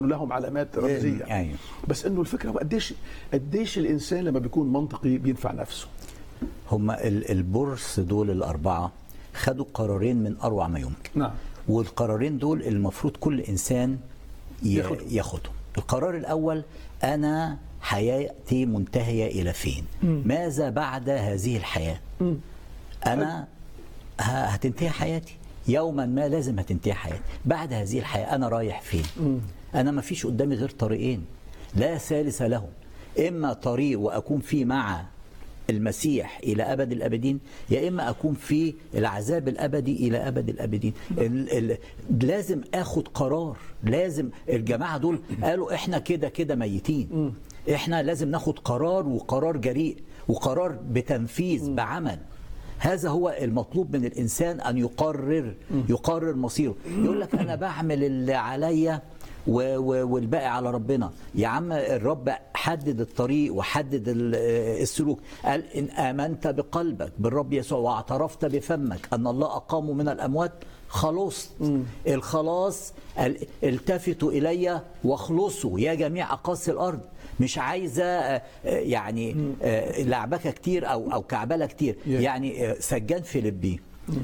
لهم علامات رمزيه أيوة. بس انه الفكره هو قديش قديش الانسان لما بيكون منطقي بينفع نفسه هم ال- البورس دول الأربعة خدوا قرارين من أروع ما يمكن نعم. والقرارين دول المفروض كل إنسان ي- ياخدهم. ياخدهم القرار الأول أنا حياتي منتهية إلى فين ماذا بعد هذه الحياة أنا ه- هتنتهي حياتي يوما ما لازم هتنتهي حياتي بعد هذه الحياة أنا رايح فين أنا ما فيش قدامي غير طريقين لا ثالث لهم إما طريق وأكون فيه مع المسيح إلى أبد الأبدين يا إما أكون في العذاب الأبدي إلى أبد الأبدين ال ال لازم أخد قرار لازم الجماعة دول قالوا إحنا كده كده ميتين إحنا لازم ناخد قرار وقرار جريء وقرار بتنفيذ بعمل هذا هو المطلوب من الانسان ان يقرر يقرر مصيره يقول لك انا بعمل اللي عليا و- و- والباقي على ربنا يا عم الرب حدد الطريق وحدد ال- السلوك قال ان امنت بقلبك بالرب يسوع واعترفت بفمك ان الله اقامه من الاموات خلصت الخلاص ال- التفتوا الي واخلصوا يا جميع اقاصي الارض مش عايزه آه، آه، يعني آه، لعبكه كتير او او كعبله كتير يعني آه، سجان فيليبي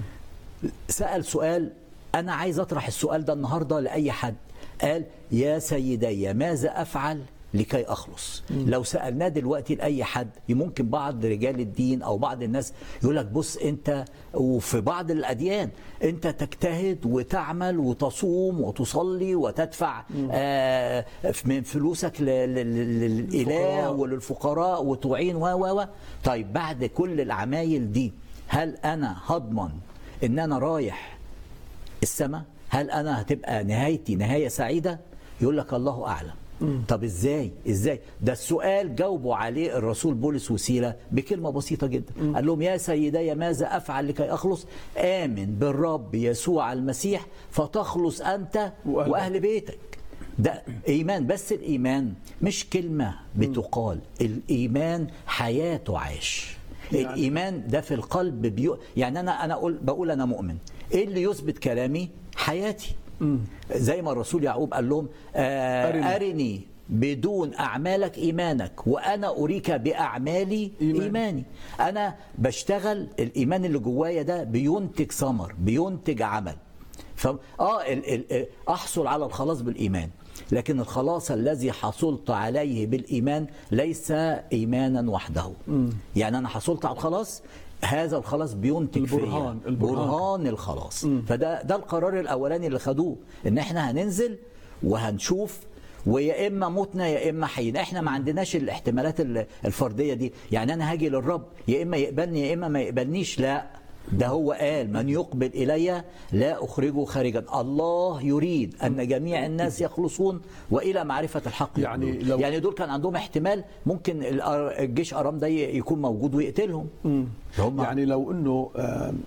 سال سؤال انا عايز اطرح السؤال ده النهارده لاي حد قال يا سيدي ماذا افعل لكي اخلص لو سالناه دلوقتي لاي حد ممكن بعض رجال الدين او بعض الناس يقول لك بص انت وفي بعض الاديان انت تجتهد وتعمل وتصوم وتصلي وتدفع آه من فلوسك ل- ل- ل- للاله الفقراء. وللفقراء وتعين و و و طيب بعد كل العمايل دي هل انا هضمن ان انا رايح السماء هل انا هتبقى نهايتي نهايه سعيده يقول لك الله اعلم طب ازاي ازاي ده السؤال جاوبوا عليه الرسول بولس وسيله بكلمه بسيطه جدا قال لهم يا سيدي ماذا افعل لكي اخلص امن بالرب يسوع المسيح فتخلص انت وأهلك. واهل بيتك ده ايمان بس الايمان مش كلمه بتقال الايمان حياته عاش يعني- الايمان ده في القلب بيو يعني انا انا اقول بقول انا مؤمن ايه اللي يثبت كلامي حياتي زي ما الرسول يعقوب قال لهم آه أرني. أرني بدون أعمالك إيمانك وأنا أريك بأعمالي إيمان. إيمان. إيماني أنا بشتغل الإيمان اللي جوايا ده بينتج ثمر بينتج عمل ف آه ال... ال... أحصل على الخلاص بالإيمان لكن الخلاص الذي حصلت عليه بالإيمان ليس إيمانا وحده يعني أنا حصلت على الخلاص هذا الخلاص بينتج البرهان- فيا. البرهان. برهان الخلاص فده ده القرار الاولاني اللي خدوه ان احنا هننزل وهنشوف ويا اما متنا يا اما حينا احنا ما عندناش الاحتمالات ال- الفرديه دي يعني انا هاجي للرب يا اما يقبلني يا اما ما يقبلنيش لا ده هو قال من يقبل الي لا اخرجه خارجا الله يريد ان جميع الناس يخلصون والى معرفه الحق يعني يقبلون. لو- يعني دول كان عندهم احتمال ممكن الأر- الجيش ارام ده يكون موجود ويقتلهم هم يعني لو انه آم،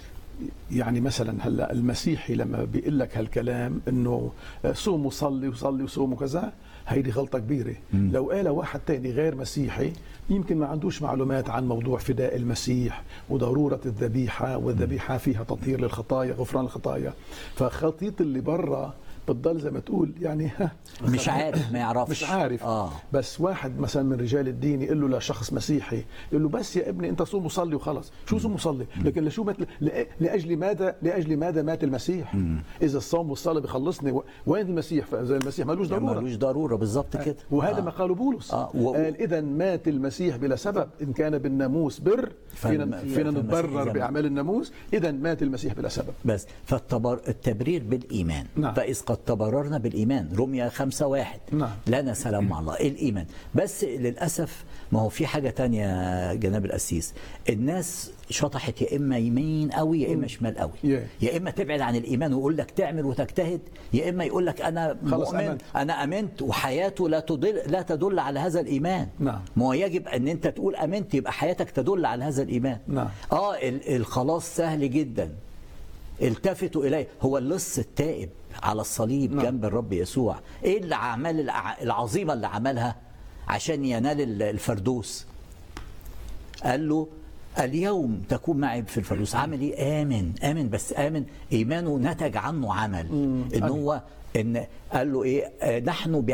يعني مثلا هلا المسيحي لما بيقول لك هالكلام انه آه، صوم وصلي وصلي وصوم وكذا هيدي غلطه كبيره لو قال واحد تاني غير مسيحي يمكن ما عندوش معلومات عن موضوع فداء المسيح وضروره الذبيحه والذبيحه فيها تطهير للخطايا غفران الخطايا فخطيط اللي برا بتضل زي ما تقول يعني ها مش عارف ما يعرفش مش عارف اه بس واحد مثلا من رجال الدين يقول له لشخص مسيحي يقول له بس يا ابني انت صوم وصلي وخلص شو صوم وصلي لكن لشو مات لأ- لاجل ماذا لاجل ماذا مات المسيح اذا الصوم والصلاه بيخلصني و- وين المسيح فاذا المسيح مالوش ضروره ملوش ضروره بالظبط كده وهذا آه. ما قاله بولس آه، و- قال اذا مات المسيح بلا سبب ان كان بالناموس بر فينا فالم- فينا فالمسيح نتبرر زمان. باعمال الناموس اذا مات المسيح بلا سبب بس فالتبر... التبرير بالإيمان نعم. فإذ قد تبررنا بالإيمان رمية خمسة واحد نعم. لنا سلام مع الله الإيمان بس للأسف ما هو في حاجة تانية يا جناب القسيس الناس شطحت يا إما يمين قوي يا إما شمال قوي Yeah. يا إما تبعد عن الإيمان ويقول لك تعمل وتجتهد يا إما يقول لك أنا خلاص مؤمن آمنت. أنا أمنت وحياته لا تدل لا تدل على هذا الإيمان نعم. ما هو يجب أن أنت تقول أمنت يبقى حياتك تدل على هذا الإيمان نعم. اه ال- الخلاص سهل جدا التفتوا اليه هو اللص التائب على الصليب نعم. نعم. جنب الرب يسوع ايه الاعمال الع- العظيمه اللي عملها عشان ينال ال- الفردوس قال له اليوم تكون معي في الفردوس عامل ايه امن امن بس امن ايمانه نتج عنه عمل ان هو ان قال له ايه آه، نحن